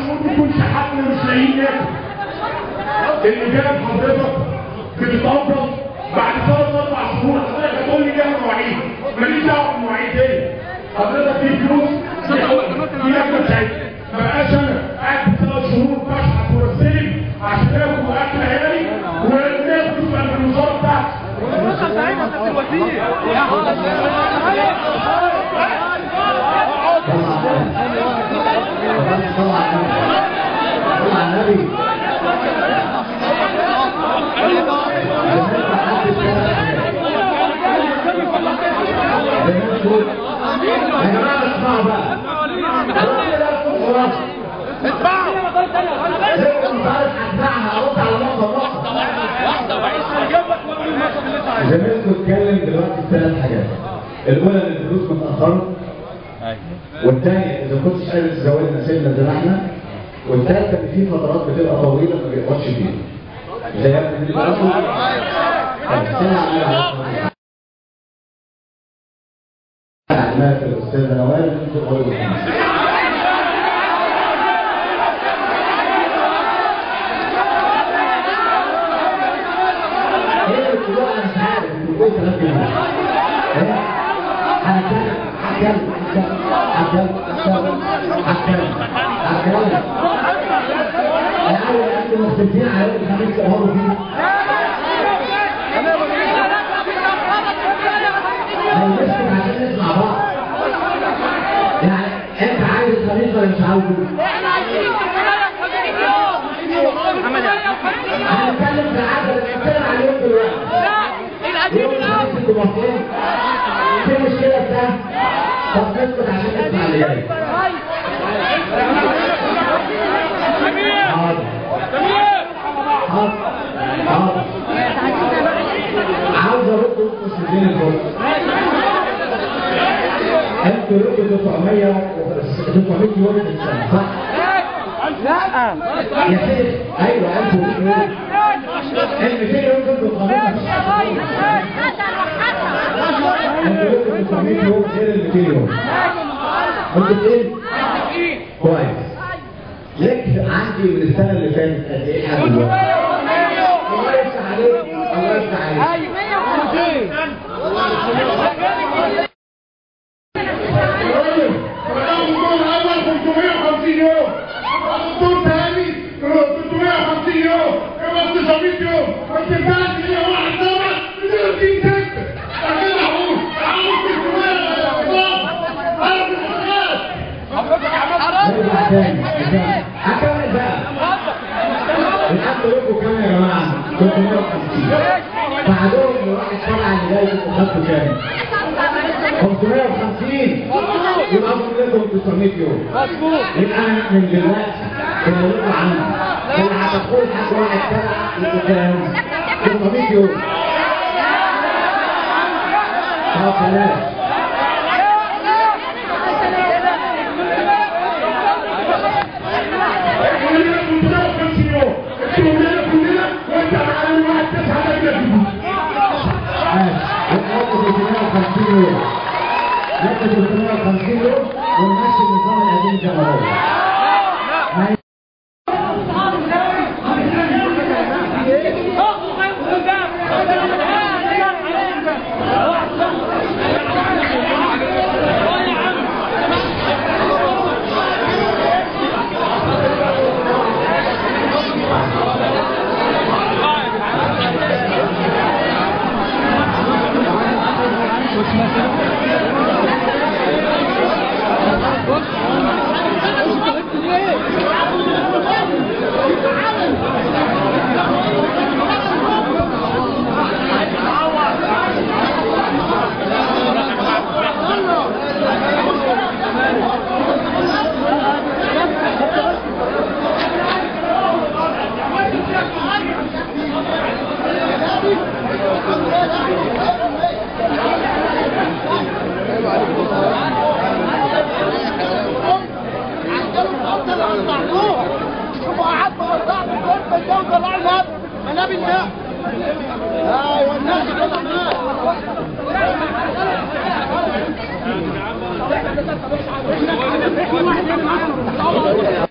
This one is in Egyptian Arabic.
ممكن يكون شحاتنا مش لاقيين ناكل اللي جاب حضرتك بتتقبض بعد ثلاث اربع شهور حضرتك هتقول لي ليها مواعيد ماليش دعوه بالمواعيد دي حضرتك دي فلوس دي اكل بتاعتي ما بقاش انا قاعد ثلاث شهور بشحت وارسلك عشان اكل اكل عيالي والناس تبقى في الوزاره بتاعتي يا جماعه اسمعوا بقى اسمعوا مش عارف هسمعها ارد على نقطه نقطه زميلكم اتكلم دلوقتي في ثلاث حاجات الاولى ان الفلوس متاخره والثانيه اذا كنتش قادر تزودنا سنه زي ما احنا والثالثه ان في فترات بتبقى طويله ما بيقعدش فيها زي ما ابن الرسول علامات الاستاذ نوال تقول ايه الكلام انا مش عارف بتقول كلام كده ايه هنتكلم هتكلم هتكلم هتكلم هتكلم هتكلم انا اول انتوا مختلفين على الخميس تقعدوا فيه هنسكت عشان نسمع بعض يعني انت عايز الخميس ولا مش عاوزه؟ هنتكلم في العدد هنتكلم على اليوم دلوقتي يوم الخميس انتوا موافقين؟ في مشكلة في ده؟ طب نسكت عشان نسمع اللي جاي حاضر حاضر حاضر عاوز ارد انتوا مش مدين الفرصة انتوا ردوا 900 و 900 يوم في السنة صح؟ يا سيدي ايوه 1000 يوم ال 200 يوم دول بالقانون مفيش انتوا ردوا 900 يوم غير ال 200 يوم انتوا ايه؟ كويس لك عندي من السنه اللي فاتت قد ايه حاجه دلوقتي؟ الله يفتح عليك الله يفتح عليك الدكتور الاول 550 يوم الدكتور ثاني 350 يوم يبقى 900 يوم ما تنفعش هي واحد طبعا 260 سنه لكن اقول عاوز 600 نرجع تاني هكمل بقى الحمد لكم كام يا جماعه 350 بعدهم الواحد طلع اللي جاي وخدته كام 550 يبقى فاضل لكم 900 يوم يبقى انا من دلوقتي بقول لكم عنه اللي هتدخل حد واحد تبع يبقوا كام 300 يوم طب بلاش كلنا 350 يوم كلنا كلنا وانت معانا واحد تسعه ده ناخد 350 يوم ناخد 350 يوم ونمشي النظام القديم زي ما هو ما منابي الماء ايوه الناس كده